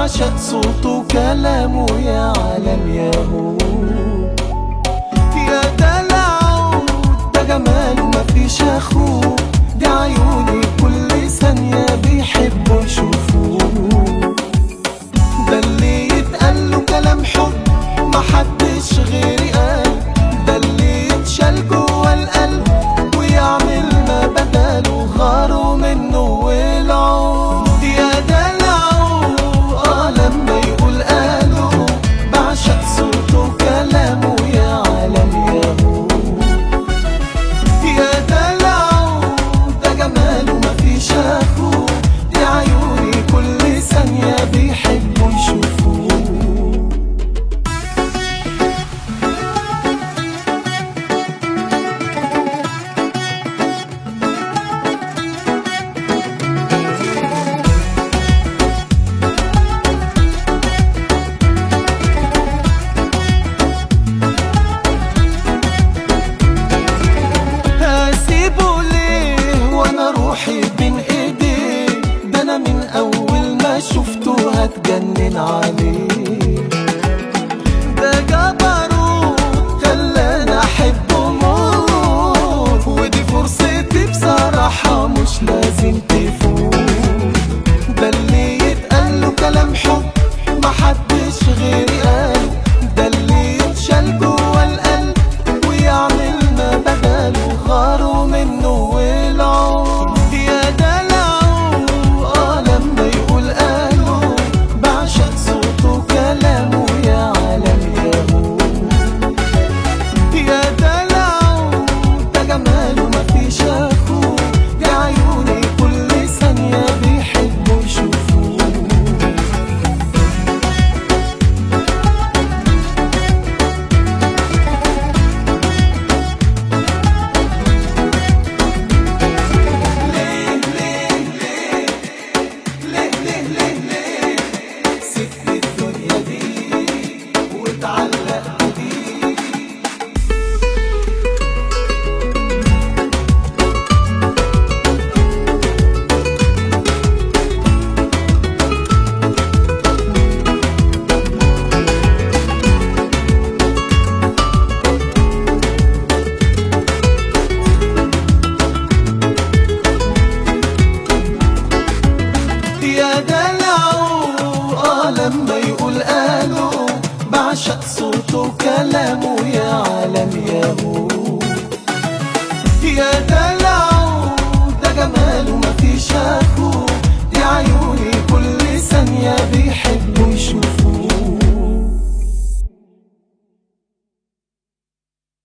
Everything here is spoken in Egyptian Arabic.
بعشق صوته وكلامه يا عالم يا هو يا دلعه ده جماله مفيش اخوه دي عيوني كل ثانية بيحبوا يشوفوه ده اللي يتقال له كلام حب محدش غيري قال ده اللي يتشال جوا القلب ويعمل ما بداله غاروا منه والعود يا دلعه اه لما يقول قالوا بعشق صوته وكلامه يا عالم يا هو يا دلعه ده جماله مفيش اخوه دي عيوني كل ثانية بيحبوا يشوفوه هسيبه ليه وانا روحي بين ايديه ده انا من اول ما شفته هتجنن عليه ده جبروت خلاني احبه موت ودي فرصتي بصراحة مش لازم تفوت ده اللي يتقال له كلام حب محدش غيري قال ده اللي يتشال جوا القلب ويعمل ما بداله غاروا منه والعود يا دلعه اه لما يقول قالوا بعشق صوته وكلامه يا عالم يا هو يا دلعه ده جماله مفيش اخوه دي عيوني كل ثانية بيحبوا يشوفوه سبت الدنيا دي واتعلقت بيه يا دلعه اه لما يقول قالوا بعشق صوته وكلامه يا عالم يا هو يا دلعه ده جماله مفيش اخوه دي عيوني كل ثانية بيحبوا